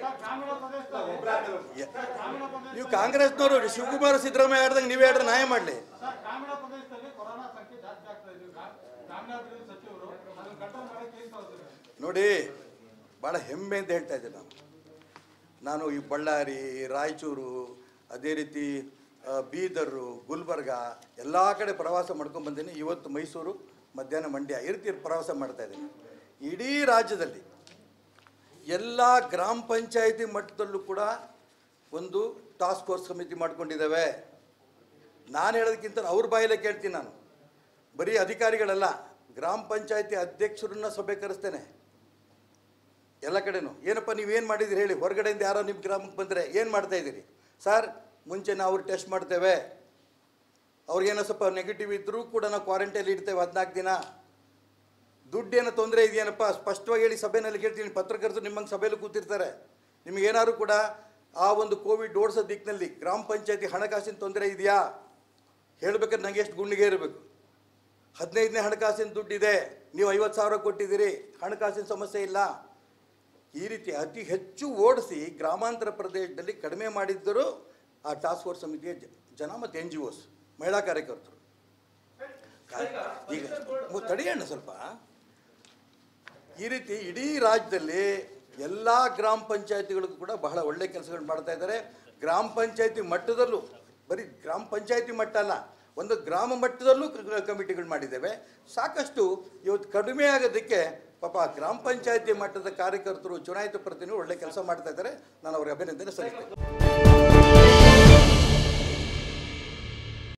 ನೀವು ಕಾಂಗ್ರೆಸ್ನವರು ಶಿವಕುಮಾರ ಸಿದ್ದರಾಮಯ್ಯ ಆಡ್ದಂಗೆ ನೀವೇ ಆಡ್ರೆ ನ್ಯಾಯ ಮಾಡಲಿ ಗ್ರಾಮೀಣ ಪ್ರದೇಶದಲ್ಲಿ ಕೊರೋನಾ ಸಂಖ್ಯೆ ಜಾಸ್ತಿ ಆಗ್ತಾ ಇದೆ ಗ್ರಾ- ಗ್ರಾಮೀಣಾಭಿವೃದ್ಧಿ ಸಚಿವರು ಅದನ್ನು ಕಂಟ್ರೋಲ್ ಮಾಡಕ್ಕೆ ಏನ್ ತಗೋತಾರೆ ನೋಡಿ ಭಾಳ ಹೆಮ್ಮೆ ಅಂತ ಹೇಳ್ತಾ ಇದ್ದೆ ನಾನು ನಾನು ಈ ಬಳ್ಳಾರಿ ರಾಯಚೂರು ಅದೇ ರೀತಿ ಆ, ಬೀದರು ಗುಲ್ಬರ್ಗ ಎಲ್ಲ ಕಡೆ ಪ್ರವಾಸ ಮಾಡ್ಕೊಂಡು ಬಂದೀನಿ ಇವತ್ತು ಮೈಸೂರು ಮಧ್ಯಾಹ್ನ ಮಂಡ್ಯ ಈ ರೀತಿ ಪ್ರವಾಸ ಮಾಡ್ತಾ ಇದ್ದೀನಿ ಇಡೀ ರಾಜ್ಯದಲ್ಲಿ ಎಲ್ಲ ಗ್ರಾಮ ಪಂಚಾಯಿತಿ ಮಟ್ಟದಲ್ಲೂ ಕೂಡ ಒಂದು ಟಾಸ್ಕ್ ಫೋರ್ಸ್ ಸಮಿತಿ ಮಾಡ್ಕೊಂಡಿದ್ದಾವೆ ನಾನು ಹೇಳೋದಕ್ಕಿಂತ ಅವ್ರ ಬಾಯಲ್ಲೇ ಕೇಳ್ತೀನಿ ನಾನು ಬರೀ ಅಧಿಕಾರಿಗಳಲ್ಲ ಗ್ರಾಮ ಪಂಚಾಯತಿ ಅಧ್ಯಕ್ಷರನ್ನ ಸಭೆ ಕರೆಸ್ತೇನೆ ಎಲ್ಲ ಕಡೆನೂ ಏನಪ್ಪ ನೀವೇನು ಮಾಡಿದಿರಿ ಹೇಳಿ ಹೊರಗಡೆಯಿಂದ ಯಾರೋ ನಿಮ್ಮ ಗ್ರಾಮಕ್ಕೆ ಬಂದರೆ ಏನು ಮಾಡ್ತಾ ಇದ್ದೀರಿ ಸರ್ ಮುಂಚೆ ನಾವು ಅವ್ರು ಟೆಸ್ಟ್ ಮಾಡ್ತೇವೆ ಅವ್ರಿಗೇನೋ ಸ್ವಲ್ಪ ನೆಗೆಟಿವ್ ಇದ್ದರೂ ಕೂಡ ನಾವು ಕ್ವಾರಂಟೈನಲ್ಲಿ ಇಡ್ತೇವೆ ಹದಿನಾಲ್ಕು ದಿನ ದುಡ್ಡೇನೋ ತೊಂದರೆ ಇದೆಯೇನಪ್ಪ ಸ್ಪಷ್ಟವಾಗಿ ಹೇಳಿ ಸಭೆಯಲ್ಲಿ ಕೇಳ್ತೀನಿ ಪತ್ರಕರ್ತರು ನಿಮ್ಮಂಗೆ ಸಭೆಯಲ್ಲಿ ಕೂತಿರ್ತಾರೆ ನಿಮಗೇನಾದ್ರು ಕೂಡ ಆ ಒಂದು ಕೋವಿಡ್ ಓಡಿಸೋ ದಿಕ್ಕಿನಲ್ಲಿ ಗ್ರಾಮ ಪಂಚಾಯತಿ ಹಣಕಾಸಿನ ತೊಂದರೆ ಇದೆಯಾ ಹೇಳ್ಬೇಕಾದ್ರೆ ನನಗೆ ಎಷ್ಟು ಗುಂಡಿಗೆ ಇರಬೇಕು ಹದಿನೈದನೇ ಹಣಕಾಸಿನ ದುಡ್ಡಿದೆ ನೀವು ಐವತ್ತು ಸಾವಿರ ಕೊಟ್ಟಿದ್ದೀರಿ ಹಣಕಾಸಿನ ಸಮಸ್ಯೆ ಇಲ್ಲ ಈ ರೀತಿ ಅತಿ ಹೆಚ್ಚು ಓಡಿಸಿ ಗ್ರಾಮಾಂತರ ಪ್ರದೇಶದಲ್ಲಿ ಕಡಿಮೆ ಮಾಡಿದ್ದರು ಆ ಟಾಸ್ಕ್ ಫೋರ್ಸ್ ಸಮಿತಿಯ ಜ- ಜನ ಮತ್ತು ಎನ್ ಜಿ ಒಸ್ ಮಹಿಳಾ ಕಾರ್ಯಕರ್ತರು ಈಗ ಮು- ತಡೆಯೋಣ ಸ್ವಲ್ಪ ಈ ರೀತಿ ಇಡೀ ರಾಜ್ಯದಲ್ಲಿ ಎಲ್ಲ ಗ್ರಾಮ ಪಂಚಾಯತಿಗಳಿಗೂ ಕೂಡ ಬಹಳ ಒಳ್ಳೆ ಕೆಲಸಗಳು ಮಾಡ್ತಾ ಇದ್ದಾರೆ ಗ್ರಾಮ ಪಂಚಾಯತಿ ಮಟ್ಟದಲ್ಲೂ ಬರೀ ಗ್ರಾಮ ಪಂಚಾಯತಿ ಮಟ್ಟ ಅಲ್ಲ ಒಂದು ಗ್ರಾಮ ಮಟ್ಟದಲ್ಲೂ ಕ- ಕಮಿಟಿಗಳು ಮಾಡಿದ್ದೇವೆ ಸಾಕಷ್ಟು ಇವತ್ತು ಕಡಿಮೆ ಆಗೋದಕ್ಕೆ ಪಾಪ ಗ್ರಾಮ ಪಂಚಾಯತಿ ಮಟ್ಟದ ಕಾರ್ಯಕರ್ತರು ಚುನಾಯಿತ ಪ್ರತಿನಿಧಿಗಳು ಒಳ್ಳೆ ಕೆಲಸ ಮಾಡ್ತಾ ಇದ್ದಾರೆ ನಾನು ಅವ್ರಿಗೆ ಅಭಿನಂದನೆ ಸಲ್ಲಿಸ್ತೇನೆ